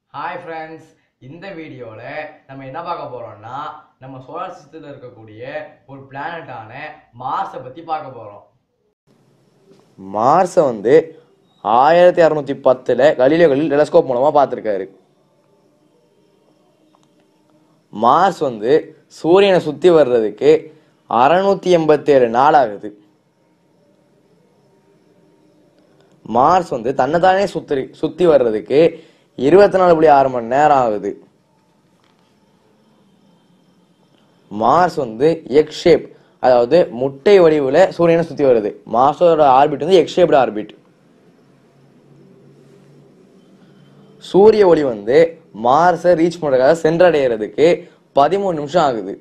hi friends இந்த வீடியோவில் நம்ம என்ன பார்க்க போறோம்னா நம்ம சோலார் சிஸ்டத்தில் இருக்கக்கூடிய ஒரு பிளானட்டான மார்ஸை பற்றி பார்க்க போகிறோம் மார்ஸை வந்து ஆயிரத்தி அறுநூத்தி பத்துல கலீலியோகளில் டெலஸ்கோப் மூலமா பார்த்துருக்காரு மார்ஸ் வந்து சூரியனை சுத்தி வர்றதுக்கு அறுநூத்தி எண்பத்தேழு நாள் ஆகுது மார்ஸ் வந்து தன்னைத்தானே சுத்தி சுத்தி வர்றதுக்கு இருபத்தி நாலு புள்ளி ஆறு மணி நேரம் ஆகுது மார்ஸ் வந்து எக் ஷேப் அதாவது முட்டை வடிவுல சூரியனை சுத்தி வருது மார்ஸோட ஆர்பிட் வந்து எக் ஷேப்டு ஆர்பிட் சூரிய ஒளி வந்து மார்ஸை ரீச் பண்றதுக்காக சென்றடைகிறதுக்கு பதிமூணு நிமிஷம் ஆகுது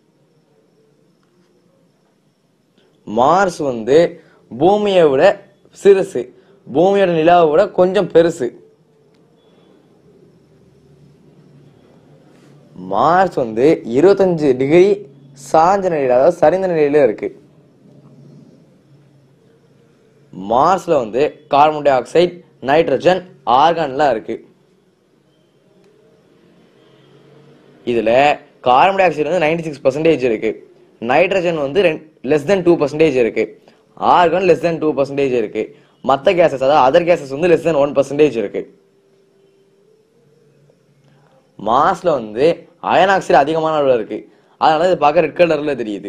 மார்ஸ் வந்து பூமியை விட சிறுசு பூமியோட நிலாவை விட கொஞ்சம் பெருசு மார்ஸ் வந்து இருபத்தஞ்சு டிகிரி சாஞ்ச நிலையில அதாவது சரிந்த நிலையில இருக்கு மார்ஸ்ல வந்து கார்பன் டை ஆக்சைடு நைட்ரஜன் ஆர்கான்லாம் இருக்கு இதுல கார்பன் டை ஆக்சைடு வந்து நைன்டி சிக்ஸ் பர்சன்டேஜ் இருக்கு நைட்ரஜன் வந்து லெஸ் தென் டூ பர்சன்டேஜ் இருக்கு argon less than two percentage இருக்கு மற்ற கேசஸ் அதாவது அதர் கேசஸ் வந்து லெஸ் தென் ஒன் பர்சன்டேஜ் இருக்கு மாஸ்ல வந்து அயன் ஆக்சைடு அதிகமான அளவுல இருக்கு அதனால இது பார்க்க ரெட் கலர்ல தெரியுது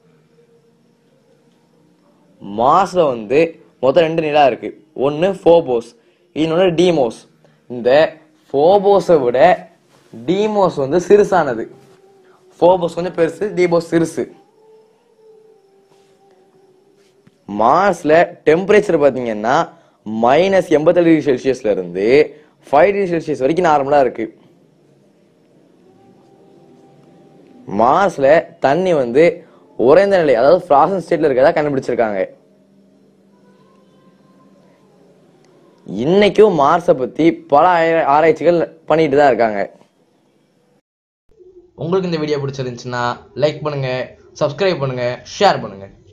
மாஸ்ல வந்து மொத்தம் ரெண்டு நிலா இருக்கு ஒன்னு ஃபோபோஸ் இன்னொன்னு டீமோஸ் இந்த ஃபோபோஸை விட டீமோஸ் வந்து சிறுசானது ஃபோபோஸ் கொஞ்சம் பெருசு டீமோஸ் சிறுசு மார்ஸ்ல டெம்பரேச்சர் பாத்தீங்கன்னா மைனஸ் எண்பத்தேழு டிகிரி செல்சியஸ்ல இருந்து ஃபைவ் டிகிரி செல்சியஸ் வரைக்கும் நார்மலா இருக்கு மார்ஸ்ல தண்ணி வந்து உறைந்த நிலை அதாவது ஃப்ராசன் ஸ்டேட்ல இருக்கதா கண்டுபிடிச்சிருக்காங்க இன்னைக்கும் மார்ஸை பத்தி பல ஆய- ஆராய்ச்சிகள் பண்ணிட்டு தான் இருக்காங்க உங்களுக்கு இந்த வீடியோ பிடிச்சிருந்துச்சுன்னா லைக் பண்ணுங்க சப்ஸ்கிரைப் பண்ணுங்க ஷேர் பண்ணுங்க